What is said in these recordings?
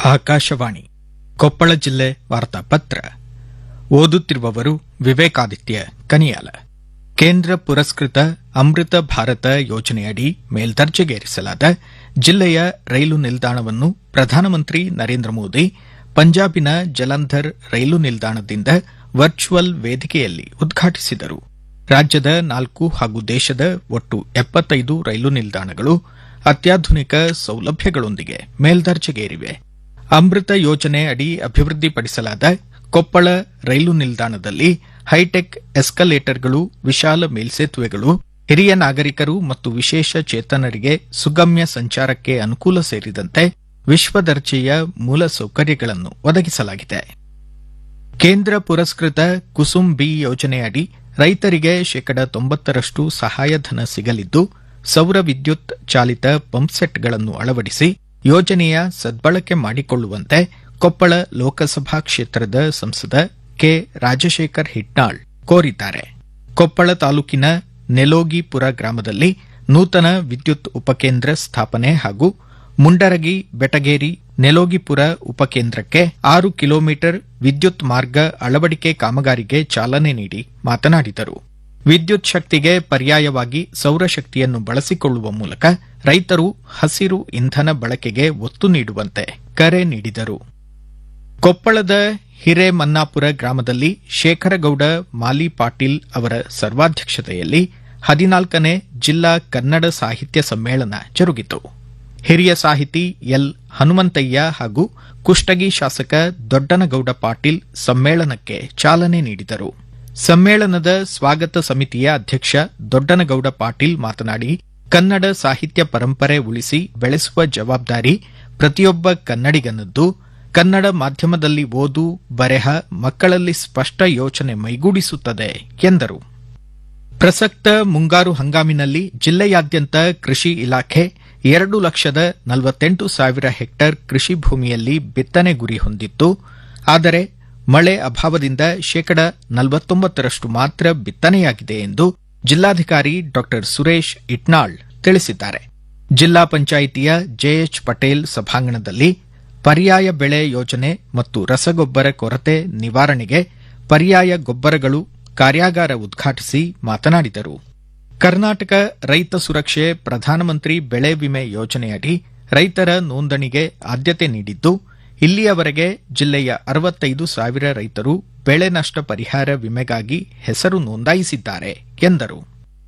ಆಕಾಶವಾಣಿ ಕೊಪ್ಪಳ ಜಿಲ್ಲೆ ವಾರ್ತಾಪತ್ರ ಓದುತ್ತಿರುವವರು ವಿವೇಕಾದಿತ್ಯ ಕನಿಯಾಲ ಕೇಂದ್ರ ಪುರಸ್ಕೃತ ಅಮೃತ ಭಾರತ ಯೋಜನೆಯಡಿ ಮೇಲ್ದರ್ಜೆಗೇರಿಸಲಾದ ಜಿಲ್ಲೆಯ ರೈಲು ನಿಲ್ದಾಣವನ್ನು ಪ್ರಧಾನಮಂತ್ರಿ ನರೇಂದ್ರ ಮೋದಿ ಪಂಜಾಬಿನ ಜಲಂಧರ್ ರೈಲು ನಿಲ್ದಾಣದಿಂದ ವರ್ಚುವಲ್ ವೇದಿಕೆಯಲ್ಲಿ ಉದ್ಘಾಟಿಸಿದರು ರಾಜ್ಯದ ನಾಲ್ಕು ಹಾಗೂ ದೇಶದ ಒಟ್ಟು ಎಪ್ಪತ್ತೈದು ರೈಲು ನಿಲ್ದಾಣಗಳು ಅತ್ಯಾಧುನಿಕ ಸೌಲಭ್ಯಗಳೊಂದಿಗೆ ಮೇಲ್ದರ್ಜೆಗೇರಿವೆ ಅಮೃತ ಯೋಜನೆ ಅಡಿ ಅಭಿವೃದ್ಧಿಪಡಿಸಲಾದ ಕೊಪ್ಪಳ ರೈಲು ನಿಲ್ದಾಣದಲ್ಲಿ ಹೈಟೆಕ್ ಎಸ್ಕಲೇಟರ್ಗಳು ವಿಶಾಲ ಮೇಲ್ಸೇತುವೆಗಳು ಹಿರಿಯ ನಾಗರಿಕರು ಮತ್ತು ವಿಶೇಷ ಚೇತನರಿಗೆ ಸುಗಮ್ಯ ಸಂಚಾರಕ್ಕೆ ಅನುಕೂಲ ಸೇರಿದಂತೆ ವಿಶ್ವದರ್ಜೆಯ ಮೂಲಸೌಕರ್ಯಗಳನ್ನು ಒದಗಿಸಲಾಗಿದೆ ಕೇಂದ್ರ ಪುರಸ್ಕೃತ ಕುಸುಮ್ ಬಿ ಯೋಜನೆಯಡಿ ರೈತರಿಗೆ ಶೇಕಡ ತೊಂಬತ್ತರಷ್ಟು ಸಹಾಯಧನ ಸಿಗಲಿದ್ದು ಸೌರ ವಿದ್ಯುತ್ ಚಾಲಿತ ಪಂಪ್ಸೆಟ್ಗಳನ್ನು ಅಳವಡಿಸಿ ಯೋಜನೆಯ ಸದ್ಬಳಕೆ ಮಾಡಿಕೊಳ್ಳುವಂತೆ ಕೊಪ್ಪಳ ಲೋಕಸಭಾ ಕ್ಷೇತ್ರದ ಸಂಸದ ಕೆ ರಾಜಶೇಖರ್ ಹಿಟ್ನಾಳ್ ಕೋರಿದ್ದಾರೆ ಕೊಪ್ಪಳ ತಾಲೂಕಿನ ನೆಲೋಗಿಪುರ ಗ್ರಾಮದಲ್ಲಿ ನೂತನ ವಿದ್ಯುತ್ ಉಪಕೇಂದ್ರ ಸ್ಥಾಪನೆ ಹಾಗೂ ಮುಂಡರಗಿ ಬೆಟಗೇರಿ ನೆಲೋಗಿಪುರ ಉಪಕೇಂದ್ರಕ್ಕೆ ಆರು ಕಿಲೋಮೀಟರ್ ವಿದ್ಯುತ್ ಮಾರ್ಗ ಅಳವಡಿಕೆ ಕಾಮಗಾರಿಗೆ ಚಾಲನೆ ನೀಡಿ ಮಾತನಾಡಿದರು ವಿದ್ಯುತ್ ಶಕ್ತಿಗೆ ಪರ್ಯಾಯವಾಗಿ ಸೌರಶಕ್ತಿಯನ್ನು ಬಳಸಿಕೊಳ್ಳುವ ಮೂಲಕ ರೈತರು ಹಸಿರು ಇಂಧನ ಬಳಕೆಗೆ ಒತ್ತು ನೀಡುವಂತೆ ಕರೆ ನೀಡಿದರು ಕೊಪ್ಪಳದ ಹಿರೇಮನ್ನಾಪುರ ಗ್ರಾಮದಲ್ಲಿ ಶೇಖರಗೌಡ ಮಾಲಿ ಪಾಟೀಲ್ ಅವರ ಸರ್ವಾಧ್ಯಕ್ಷತೆಯಲ್ಲಿ ಹದಿನಾಲ್ಕನೇ ಜಿಲ್ಲಾ ಕನ್ನಡ ಸಾಹಿತ್ಯ ಸಮ್ಮೇಳನ ಜರುಗಿತು ಹಿರಿಯ ಸಾಹಿತಿ ಎಲ್ ಹನುಮಂತಯ್ಯ ಹಾಗೂ ಕುಷ್ಟಗಿ ಶಾಸಕ ದೊಡ್ಡನಗೌಡ ಪಾಟೀಲ್ ಸಮ್ಮೇಳನಕ್ಕೆ ಚಾಲನೆ ನೀಡಿದರು ಸಮ್ಮೇಳನದ ಸ್ವಾಗತ ಸಮಿತಿಯ ಅಧ್ಯಕ್ಷ ದೊಡ್ಡನಗೌಡ ಪಾಟೀಲ್ ಮಾತನಾಡಿ ಕನ್ನಡ ಸಾಹಿತ್ಯ ಪರಂಪರೆ ಉಳಿಸಿ ಬೆಳೆಸುವ ಜವಾಬ್ದಾರಿ ಪ್ರತಿಯೊಬ್ಬ ಕನ್ನಡಿಗನದ್ದು ಕನ್ನಡ ಮಾಧ್ಯಮದಲ್ಲಿ ಓದು ಬರೆಹ ಮಕ್ಕಳಲ್ಲಿ ಸ್ಪಷ್ಟ ಯೋಚನೆ ಮೈಗೂಡಿಸುತ್ತದೆ ಎಂದರು ಪ್ರಸಕ್ತ ಮುಂಗಾರು ಹಂಗಾಮಿನಲ್ಲಿ ಜಿಲ್ಲೆಯಾದ್ಯಂತ ಕೃಷಿ ಇಲಾಖೆ ಎರಡು ಲಕ್ಷದ ನಲವತ್ತೆಂಟು ಸಾವಿರ ಹೆಕ್ಟೇರ್ ಕೃಷಿ ಭೂಮಿಯಲ್ಲಿ ಬಿತ್ತನೆ ಗುರಿ ಹೊಂದಿತ್ತು ಆದರೆ ಮಳೆ ಅಭಾವದಿಂದ ಶೇಕಡ ನಲವತ್ತೊಂಬತ್ತರಷ್ಟು ಮಾತ್ರ ಬಿತ್ತನೆಯಾಗಿದೆ ಎಂದು ಜಿಲ್ಲಾಧಿಕಾರಿ ಡಾ ಸುರೇಶ್ ಇಟ್ನಾಳ್ ತಿಳಿಸಿದ್ದಾರೆ ಜಿಲ್ಲಾ ಪಂಚಾಯಿತಿಯ ಜೆಎಚ್ ಪಟೇಲ್ ಸಭಾಂಗಣದಲ್ಲಿ ಪರ್ಯಾಯ ಬೆಳೆ ಯೋಜನೆ ಮತ್ತು ರಸಗೊಬ್ಬರ ಕೊರತೆ ನಿವಾರಣೆಗೆ ಪರ್ಯಾಯ ಗೊಬ್ಬರಗಳು ಕಾರ್ಯಾಗಾರ ಉದ್ಘಾಟಿಸಿ ಮಾತನಾಡಿದರು ಕರ್ನಾಟಕ ರೈತ ಸುರಕ್ಷೆ ಪ್ರಧಾನಮಂತ್ರಿ ಬೆಳೆ ವಿಮೆ ಯೋಜನೆಯಡಿ ರೈತರ ನೋಂದಣಿಗೆ ಆದ್ಯತೆ ನೀಡಿದ್ದು ಇಲ್ಲಿಯವರೆಗೆ ಜಿಲ್ಲೆಯ ಅರವತ್ತೈದು ಸಾವಿರ ರೈತರು ಬೆಳೆ ನಷ್ಟ ಪರಿಹಾರ ವಿಮೆಗಾಗಿ ಹೆಸರು ನೋಂದಾಯಿಸಿದ್ದಾರೆ ಎಂದರು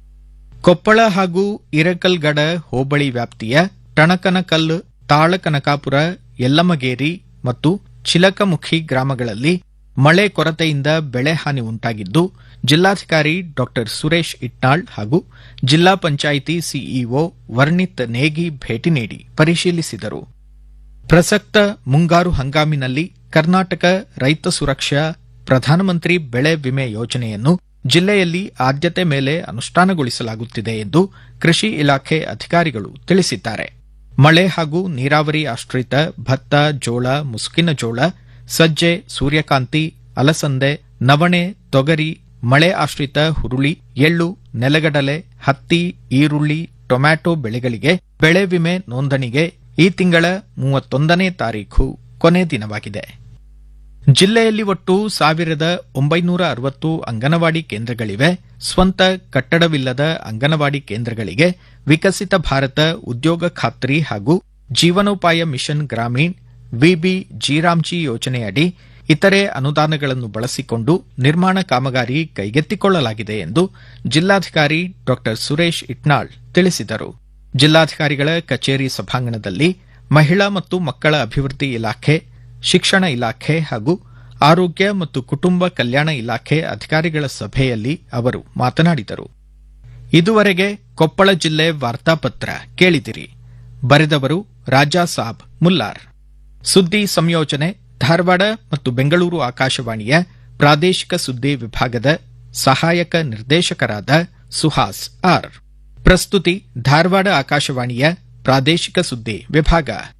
ಕೊಪ್ಪಳ ಹಾಗೂ ಇರಕಲ್ಗಡ ಹೋಬಳಿ ವ್ಯಾಪ್ತಿಯ ಟಣಕನಕಲ್ ತಾಳಕನಕಾಪುರ ಯಲ್ಲಮಗೇರಿ ಮತ್ತು ಚಿಲಕಮುಖಿ ಗ್ರಾಮಗಳಲ್ಲಿ ಮಳೆ ಕೊರತೆಯಿಂದ ಬೆಳೆ ಹಾನಿ ಉಂಟಾಗಿದ್ದು ಜಿಲ್ಲಾಧಿಕಾರಿ ಡಾ ಸುರೇಶ್ ಇಟ್ನಾಳ್ ಹಾಗೂ ಜಿಲ್ಲಾ ಪಂಚಾಯಿತಿ ಸಿಇಒ ವರ್ಣಿತ್ ನೇಗಿ ಭೇಟಿ ನೀಡಿ ಪರಿಶೀಲಿಸಿದರು ಪ್ರಸಕ್ತ ಮುಂಗಾರು ಹಂಗಾಮಿನಲ್ಲಿ ಕರ್ನಾಟಕ ರೈತ ಸುರಕ್ಷಾ ಪ್ರಧಾನಮಂತ್ರಿ ಬೆಳೆ ವಿಮೆ ಯೋಜನೆಯನ್ನು ಜಿಲ್ಲೆಯಲ್ಲಿ ಆದ್ಯತೆ ಮೇಲೆ ಅನುಷ್ಠಾನಗೊಳಿಸಲಾಗುತ್ತಿದೆ ಎಂದು ಕೃಷಿ ಇಲಾಖೆ ಅಧಿಕಾರಿಗಳು ತಿಳಿಸಿದ್ದಾರೆ ಮಳೆ ಹಾಗೂ ನೀರಾವರಿ ಆಶ್ರಿತ ಭತ್ತ ಜೋಳ ಮುಸುಕಿನ ಜೋಳ ಸಜ್ಜೆ ಸೂರ್ಯಕಾಂತಿ ಅಲಸಂದೆ ನವಣೆ ತೊಗರಿ ಮಳೆ ಆಶ್ರಿತ ಹುರುಳಿ ಎಳ್ಳು ನೆಲಗಡಲೆ ಹತ್ತಿ ಈರುಳ್ಳಿ ಟೊಮ್ಯಾಟೊ ಬೆಳೆಗಳಿಗೆ ಬೆಳೆ ವಿಮೆ ನೋಂದಣಿಗೆ ಈ ತಿಂಗಳ ಮೂವತ್ತೊಂದನೇ ತಾರೀಖು ಕೊನೆ ದಿನವಾಗಿದೆ ಜಿಲ್ಲೆಯಲ್ಲಿ ಒಟ್ಟು ಸಾವಿರದ ಒಂಬೈನೂರ ಅರವತ್ತು ಅಂಗನವಾಡಿ ಕೇಂದ್ರಗಳಿವೆ ಸ್ವಂತ ಕಟ್ಟಡವಿಲ್ಲದ ಅಂಗನವಾಡಿ ಕೇಂದ್ರಗಳಿಗೆ ವಿಕಸಿತ ಭಾರತ ಉದ್ಯೋಗ ಖಾತ್ರಿ ಹಾಗೂ ಜೀವನೋಪಾಯ ಮಿಷನ್ ಗ್ರಾಮೀಣ್ ವಿಬಿ ಜಿರಾಮ್ಜಿ ಯೋಜನೆಯಡಿ ಇತರೆ ಅನುದಾನಗಳನ್ನು ಬಳಸಿಕೊಂಡು ನಿರ್ಮಾಣ ಕಾಮಗಾರಿ ಕೈಗೆತ್ತಿಕೊಳ್ಳಲಾಗಿದೆ ಎಂದು ಜಿಲ್ಲಾಧಿಕಾರಿ ಡಾ ಸುರೇಶ್ ಇಟ್ನಾಳ್ ತಿಳಿಸಿದರು ಜಿಲ್ಲಾಧಿಕಾರಿಗಳ ಕಚೇರಿ ಸಭಾಂಗಣದಲ್ಲಿ ಮಹಿಳಾ ಮತ್ತು ಮಕ್ಕಳ ಅಭಿವೃದ್ಧಿ ಇಲಾಖೆ ಶಿಕ್ಷಣ ಇಲಾಖೆ ಹಾಗೂ ಆರೋಗ್ಯ ಮತ್ತು ಕುಟುಂಬ ಕಲ್ಯಾಣ ಇಲಾಖೆ ಅಧಿಕಾರಿಗಳ ಸಭೆಯಲ್ಲಿ ಅವರು ಮಾತನಾಡಿದರು ಇದುವರೆಗೆ ಕೊಪ್ಪಳ ಜಿಲ್ಲೆ ವಾರ್ತಾಪತ್ರ ಕೇಳಿದಿರಿ ಬರೆದವರು ರಾಜಾ ಸಾಬ್ ಮುಲ್ಲಾರ್ ಸುದ್ದಿ ಸಂಯೋಜನೆ ಧಾರವಾಡ ಮತ್ತು ಬೆಂಗಳೂರು ಆಕಾಶವಾಣಿಯ ಪ್ರಾದೇಶಿಕ ಸುದ್ದಿ ವಿಭಾಗದ ಸಹಾಯಕ ನಿರ್ದೇಶಕರಾದ ಸುಹಾಸ್ ಆರ್ ಪ್ರಸ್ತುತಿ ಧಾರವಾಡ ಆಕಾಶವಾಣಿಯ ಪ್ರಾದೇಶಿಕ ಸುದ್ದಿ ವಿಭಾಗ